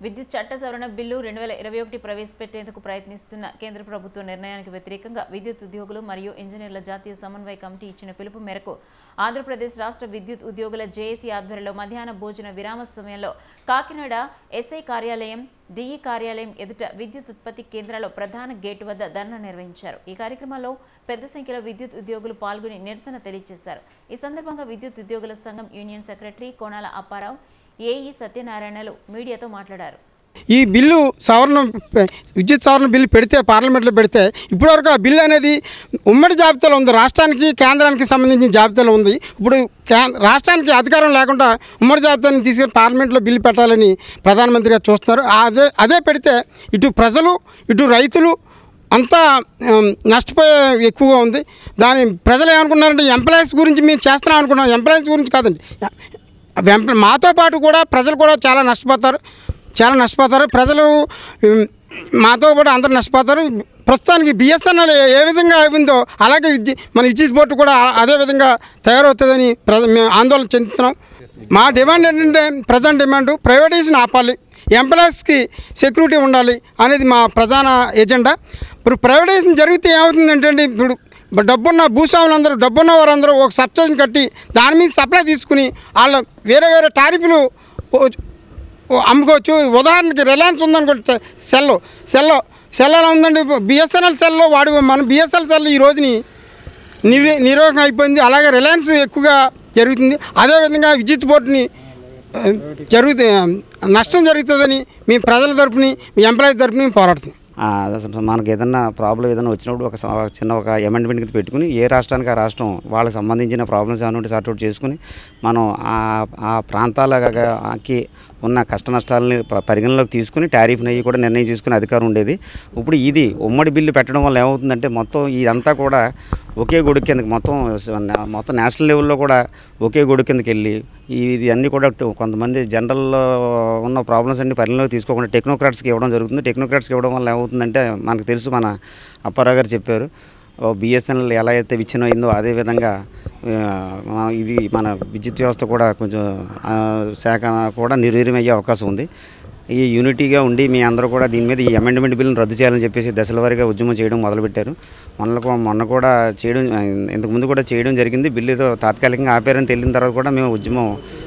విద్యుత్ చట్ట సవరణ బిల్లు రెండు వేల ఇరవై ఒకటి ప్రవేశపెట్టేందుకు ప్రయత్నిస్తున్న కేంద్ర ప్రభుత్వ నిర్ణయానికి వ్యతిరేకంగా విద్యుత్ ఉద్యోగులు మరియు ఇంజనీర్ల జాతీయ సమన్వయ కమిటీ ఇచ్చిన పిలుపు మేరకు ఆంధ్రప్రదేశ్ రాష్ట్ర విద్యుత్ ఉద్యోగుల జేఏసీ ఆధ్వర్యంలో మధ్యాహ్న భోజన విరామ సమయంలో కాకినాడ ఎస్ఐ కార్యాలయం డిఈ కార్యాలయం ఎదుట విద్యుత్ ఉత్పత్తి కేంద్రాల్లో ప్రధాన గేటు వద్ద ధర్నా నిర్వహించారు ఈ కార్యక్రమంలో పెద్ద సంఖ్యలో విద్యుత్ ఉద్యోగులు పాల్గొని నిరసన తెలియజేశారు ఈ సందర్భంగా విద్యుత్ ఉద్యోగుల సంఘం union secretary Konala Apparao AE సత్యనారాయణలు మీడియాతో మాట్లాడారు ఈ బిల్లు సవరణ విద్యుత్ సవరణ బిల్లు పెడితే పార్లమెంట్లో పెడితే ఇప్పటివరకు ఆ బిల్లు అనేది ఉమ్మడి జాబితాలో ఉంది రాష్ట్రానికి కేంద్రానికి సంబంధించిన జాబితాలో ఉంది ఇప్పుడు కే- రాష్ట్రానికి అధికారం లేకుండా ఉమ్మడి జాబితాని తీసుకెళ్ళి పార్లమెంట్లో బిల్లు పెట్టాలని ప్రధానమంత్రి గారు చూస్తున్నారు అదే అదే పెడితే ఇటు ప్రజలు ఇటు రైతులు అంతా ఉమ్, నష్టపోయే ఎక్కువగా ఉంది దాని ప్రజలు ఏమనుకున్నారంటే ఎంప్లాయీస్ గురించి మేము చేస్తున్నాం అనుకున్నాం ఎంప్లాయీస్ గురించి కాదండి వెంప- మాతో పాటు కూడా ప్రజలు కూడా చాలా నష్టపోతారు చాలా నష్టపోతారు ప్రజలు ఉమ్, మాతో పాటు అందరూ నష్టపోతారు ప్రస్తుతానికి బిఎస్ఎన్ఎల్ ఏ విధంగా అయిందో అలాగే విద్య మన విద్యుత్ బోర్డు కూడా ఆ- అదే విధంగా తయారవుతుందని ప్ర మేము ఆందోళన చెందుతున్నాం మా డిమాండ్ ఏంటంటే ప్రజెంట్ డిమాండ్ ప్రైవేటైజేషన్ ఆపాలి ఎంప్లాయీస్కి సెక్యూరిటీ ఉండాలి అనేది మా ప్రధాన ఎజెండా ఇప్పుడు ప్రైవేటైజేషన్ జరిగితే ఏమవుతుందంటే అండి ఇప్పుడు డబ్బున్న భూస్వాములందరూ డబ్బున్న వారందరూ ఒక సబ్సిడీని కట్టి దాని మీద సప్లై తీసుకుని వాళ్ళ వేరే వేరే టారిఫ్లు ఓ- ఓ అమ్ముకోవచ్చు ఉదాహరణకి రిలయన్స్ ఉందనుకోండి సెల్ సెల్ సెల్ ఎలా ఉందండి బిఎస్ఎన్ఎల్ సెల్లో వాడు మన బిఎస్ఎల్ సెల్ ఈ రోజుని నిర్వ నిర్వహణ అయిపోయింది అలాగే రిలయన్స్ ఎక్కువగా జరుగుతుంది అదేవిధంగా విద్యుత్ బోర్డుని ఆ, జరుగుతు నష్టం జరుగుతుందని మీ ప్రజల తరపుని మీ ఎంప్లాయీ తరపుని మేము పోరాడుతున్నాం ఆ, అసలు మనకి ఏదన్నా ప్రాబ్లం ఏదైనా వచ్చినప్పుడు ఒక స- చిన్న ఒక అమెండ్మెంట్ కింద పెట్టుకుని ఏ రాష్ట్రానికి ఆ రాష్ట్రం వాళ్ళకి సంబంధించిన ప్రాబ్లమ్స్ ఏమైనా ఉంటే సార్ట్అవుట్ చేసుకుని మనం ఆ ఆ ప్రాంతాలకి ఉన్న కష్ట నష్టాలని ప- పరిగణలోకి తీసుకుని టారిఫ్ని అయ్యి కూడా నిర్ణయం తీసుకునే అధికారం ఉండేది ఇప్పుడు ఇది ఉమ్మడి బిల్లు పెట్టడం వల్ల ఏమవుతుందంటే మొత్తం ఇదంతా కూడా ఒకే గొడుగు కిందకి మొత్తం స- నా- మొత్తం నేషనల్ లెవెల్లో కూడా ఒకే గొడుగు కిందకి వెళ్ళి ఈ- ఇది అన్నీ కూడా టు- కొంతమంది జనరల్లో ఉన్న ప్రాబ్లమ్స్ అన్ని పరిగణలోకి తీసుకోకుండా టెక్నోక్రాట్స్కి ఇవ్వడం జరుగుతుంది టెక్నోక్రాట్స్కి ఇవ్వడం వల్ల ఏమవుతుందంటే మనకు తెలుసు మన అప్పారావు గారు చెప్పారు బిఎస్ఎన్ఎల్ ఎలా అయితే విచ్ఛిన్నం అయిందో అదేవిధంగా ఆ, మన- ఇది మన విద్యుత్ వ్యవస్థ కూడా కొంచెం ఆ, శాఖ కూడా నిర్వీర్యమయ్యే అవకాశం ఉంది ఈ యూనిటీగా ఉండి మీ అందరూ కూడా దీని మీద ఈ అమెండ్మెంట్ బిల్లును రద్దు చేయాలని చెప్పేసి దశల వారీగా ఉద్యమం చేయడం మొదలుపెట్టారు మొన్న కూ- మొన్న కూడా చేయడం ఇంతకు ముందు కూడా చేయడం జరిగింది బిల్లుతో తాత్కాలికంగా ఆపారని తెలియని తర్వాత కూడా మేము ఉద్యమం